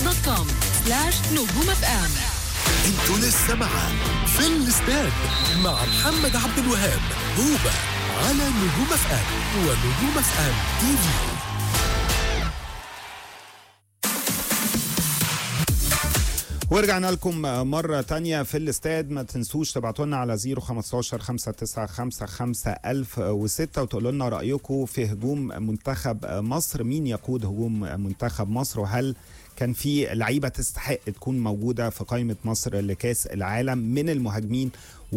دوت كوم سلاش نجوم اف ام انتوا لسه مع في الاستاد مع محمد عبد الوهاب هوبا على نجوم اف ام ونجوم اف ام تي في ورجعنا لكم مرة تانية في الاستاد ما تنسوش تبعتوا لنا على 015 595 5006 وتقولوا لنا رأيكم في هجوم منتخب مصر مين يقود هجوم منتخب مصر وهل كان في لعيبة تستحق تكون موجودة في قائمة مصر لكاس العالم من المهاجمين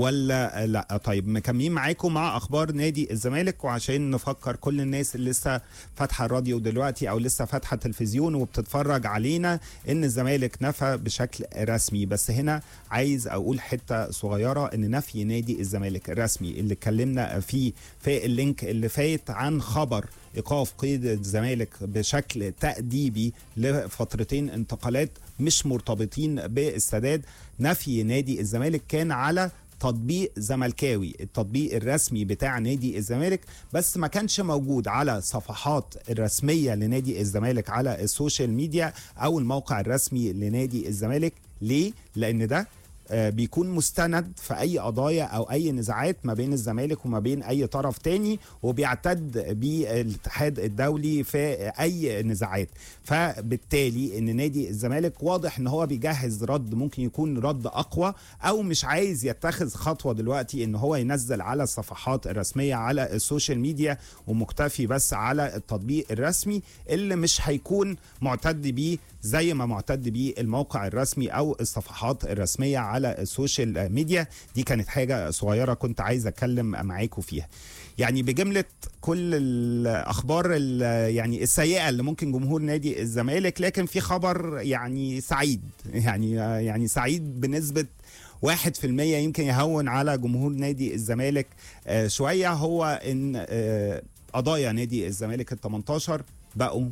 ولا لا طيب مكملين معاكم مع اخبار نادي الزمالك وعشان نفكر كل الناس اللي لسه فاتحه الراديو دلوقتي او لسه فاتحه التلفزيون وبتتفرج علينا ان الزمالك نفى بشكل رسمي بس هنا عايز اقول حته صغيره ان نفي نادي الزمالك الرسمي اللي اتكلمنا فيه في اللينك اللي فات عن خبر ايقاف قيد الزمالك بشكل تاديبي لفترتين انتقالات مش مرتبطين بالسداد نفي نادي الزمالك كان على تطبيق زملكاوي التطبيق الرسمي بتاع نادي الزمالك بس ما كانش موجود على صفحات الرسمية لنادي الزمالك على السوشيال ميديا أو الموقع الرسمي لنادي الزمالك ليه؟ لأن ده آه، بيكون مستند في اي قضايا او اي نزاعات ما بين الزمالك وما بين اي طرف تاني وبيعتد بالاتحاد الدولي في اي نزاعات فبالتالي ان نادي الزمالك واضح ان هو بيجهز رد ممكن يكون رد اقوى او مش عايز يتخذ خطوه دلوقتي ان هو ينزل على الصفحات الرسميه على السوشيال ميديا ومكتفي بس على التطبيق الرسمي اللي مش هيكون معتد بيه زي ما معتد بيه الموقع الرسمي او الصفحات الرسميه على السوشيال ميديا دي كانت حاجه صغيره كنت عايز اتكلم معاكم فيها يعني بجمله كل الاخبار ال- يعني السيئه اللي ممكن جمهور نادي الزمالك لكن في خبر يعني سعيد يعني يعني سعيد بنسبه واحد في المية يمكن يهون على جمهور نادي الزمالك آه، شوية هو ان آه، قضايا نادي الزمالك ال 18 بقوا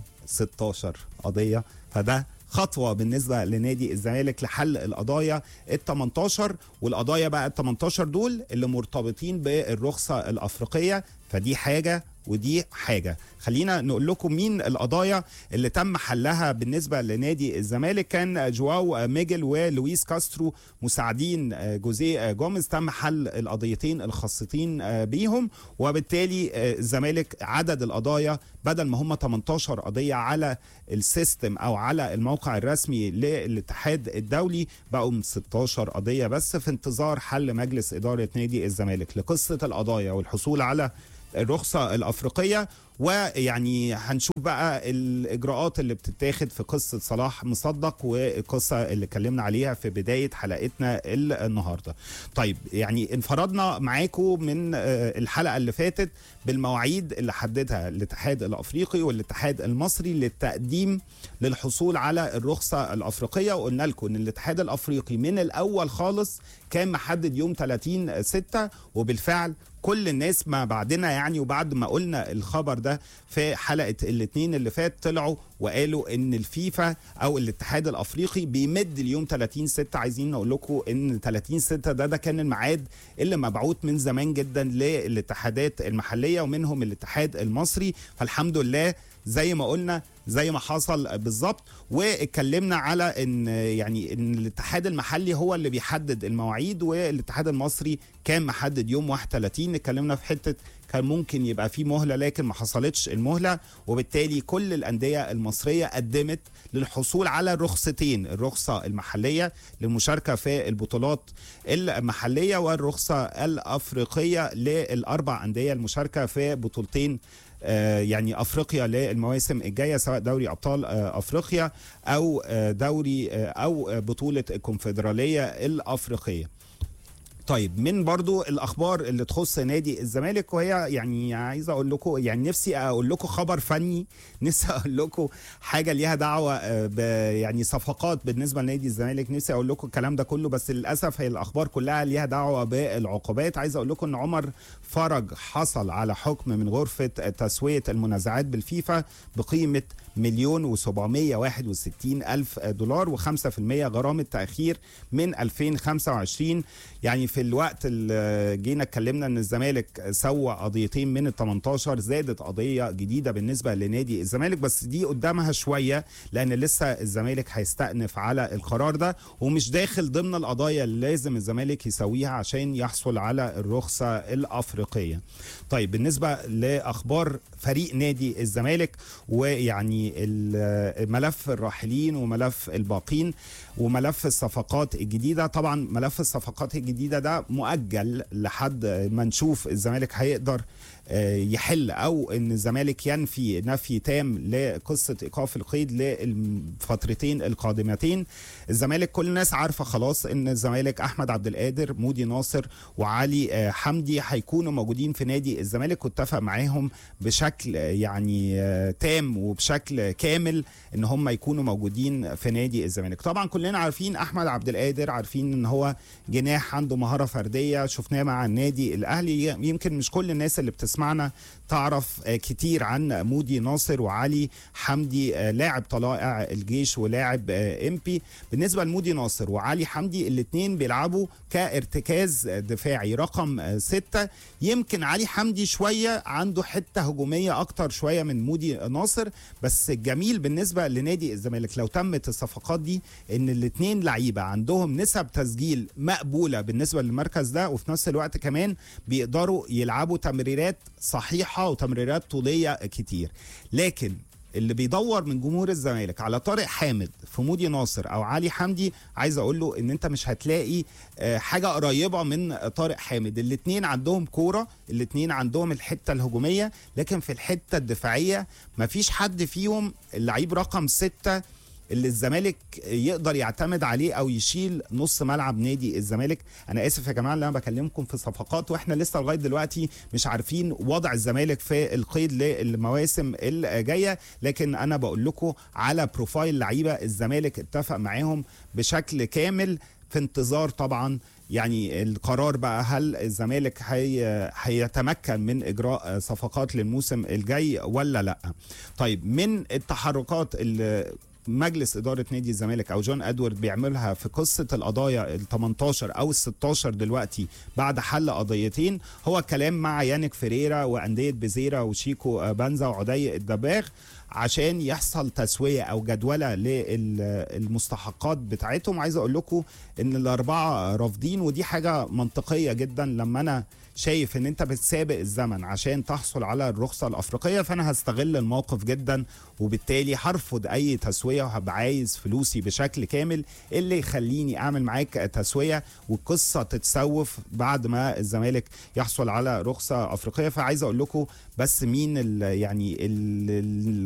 16 قضية فده خطوة بالنسبة لنادي الزمالك لحل القضايا ال 18 والقضايا بقى ال 18 دول اللي مرتبطين بالرخصة الأفريقية فدي حاجة ودي حاجة خلينا نقول لكم مين القضايا اللي تم حلها بالنسبة لنادي الزمالك كان جواو ميجل ولويس كاسترو مساعدين جوزيه جوميز تم حل القضيتين الخاصتين بيهم وبالتالي الزمالك عدد القضايا بدل ما هم 18 قضية على السيستم أو على الموقع الرسمي للاتحاد الدولي بقوا 16 قضية بس في انتظار حل مجلس إدارة نادي الزمالك لقصة القضايا والحصول على الرخصة الأفريقية ويعني هنشوف بقى الإجراءات اللي بتتاخد في قصة صلاح مصدق والقصة اللي اتكلمنا عليها في بداية حلقتنا النهاردة طيب يعني انفردنا معاكم من الحلقة اللي فاتت بالمواعيد اللي حددها الاتحاد الأفريقي والاتحاد المصري للتقديم للحصول على الرخصة الأفريقية وقلنا لكم أن الاتحاد الأفريقي من الأول خالص كان محدد يوم 30 6 وبالفعل كل الناس ما بعدنا يعني وبعد ما قلنا الخبر ده في حلقه الاثنين اللي فات طلعوا وقالوا ان الفيفا او الاتحاد الافريقي بيمد اليوم 30 6 عايزين نقول لكم ان 30 6 ده ده كان الميعاد اللي مبعوث من زمان جدا للاتحادات المحليه ومنهم الاتحاد المصري فالحمد لله زي ما قلنا زي ما حصل بالظبط واتكلمنا على ان يعني ان الاتحاد المحلي هو اللي بيحدد المواعيد والاتحاد المصري كان محدد يوم 31 اتكلمنا في حته كان ممكن يبقى في مهله لكن ما حصلتش المهله وبالتالي كل الانديه المصريه قدمت للحصول على رخصتين الرخصه المحليه للمشاركه في البطولات المحليه والرخصه الافريقيه للاربع انديه المشاركه في بطولتين يعني افريقيا للمواسم الجايه سواء دوري ابطال افريقيا او دوري او بطوله الكونفدراليه الافريقيه طيب من برضو الاخبار اللي تخص نادي الزمالك وهي يعني عايز اقول لكم يعني نفسي اقول لكم خبر فني نفسي اقول لكم حاجه ليها دعوه ب يعني صفقات بالنسبه لنادي الزمالك نفسي اقول لكم الكلام ده كله بس للاسف هي الاخبار كلها ليها دعوه بالعقوبات عايز اقول لكم ان عمر فرج حصل على حكم من غرفه تسويه المنازعات بالفيفا بقيمه مليون وسبعمية واحد وستين ألف دولار وخمسة في المية غرامة تأخير من 2025 يعني في في الوقت اللي جينا اتكلمنا ان الزمالك سوى قضيتين من ال 18 زادت قضيه جديده بالنسبه لنادي الزمالك بس دي قدامها شويه لان لسه الزمالك هيستأنف على القرار ده ومش داخل ضمن القضايا اللي لازم الزمالك يسويها عشان يحصل على الرخصه الافريقيه. طيب بالنسبه لاخبار فريق نادي الزمالك ويعني ال- ملف الراحلين وملف الباقين وملف الصفقات الجديده طبعا ملف الصفقات الجديده ده مؤجل لحد ما نشوف الزمالك هيقدر آه، يحل او ان الزمالك ينفي نفي تام لقصه ايقاف القيد للفترتين القادمتين الزمالك كل الناس عارفه خلاص ان الزمالك احمد عبد القادر مودي ناصر وعلي آه، حمدي هيكونوا موجودين في نادي الزمالك واتفق معاهم بشكل آه، يعني آه، تام وبشكل كامل ان هم يكونوا موجودين في نادي الزمالك طبعا كلنا عارفين احمد عبد القادر عارفين ان هو جناح عنده مهاره فرديه شفناه مع النادي الاهلي يمكن مش كل الناس اللي بتسمعنا تعرف آه، كتير عن مودي ناصر وعلي حمدي آه، لاعب طلائع الجيش ولاعب آه، امبي بالنسبه لمودي ناصر وعلي حمدي الاثنين بيلعبوا كارتكاز دفاعي رقم آه، ستة يمكن علي حمدي شويه عنده حته هجوميه اكتر شويه من مودي ناصر بس الجميل بالنسبه لنادي الزمالك لو تمت الصفقات دي ان الاثنين لعيبه عندهم نسب تسجيل مقبوله بالنسبه للمركز ده وفي نفس الوقت كمان بيقدروا يلعبوا تمريرات صحيحه وتمريرات طوليه كتير لكن اللي بيدور من جمهور الزمالك على طارق حامد في مودي ناصر او علي حمدي عايز اقول له ان انت مش هتلاقي آه، حاجه قريبه من طارق حامد الاثنين عندهم كوره الاثنين عندهم الحته الهجوميه لكن في الحته الدفاعيه مفيش حد فيهم اللعيب رقم ستة اللي الزمالك يقدر يعتمد عليه او يشيل نص ملعب نادي الزمالك انا اسف يا جماعه اللي انا بكلمكم في صفقات واحنا لسه لغايه دلوقتي مش عارفين وضع الزمالك في القيد للمواسم الجايه لكن انا بقول لكم على بروفايل لعيبه الزمالك اتفق معاهم بشكل كامل في انتظار طبعا يعني القرار بقى هل الزمالك هي هيتمكن من اجراء صفقات للموسم الجاي ولا لا طيب من التحركات اللي مجلس اداره نادي الزمالك او جون ادوارد بيعملها في قصه القضايا ال 18 او ال 16 دلوقتي بعد حل قضيتين هو كلام مع يانك فيريرا وانديه بزيرا وشيكو بنزا وعدي الدباغ عشان يحصل تسويه او جدوله للمستحقات بتاعتهم عايز اقول لكم ان الاربعه رافضين ودي حاجه منطقيه جدا لما انا شايف ان انت بتسابق الزمن عشان تحصل على الرخصه الافريقيه فانا هستغل الموقف جدا وبالتالي هرفض اي تسويه وهبقى عايز فلوسي بشكل كامل اللي يخليني اعمل معاك تسويه والقصه تتسوف بعد ما الزمالك يحصل على رخصه افريقيه فعايز اقول لكم بس مين ال يعني ال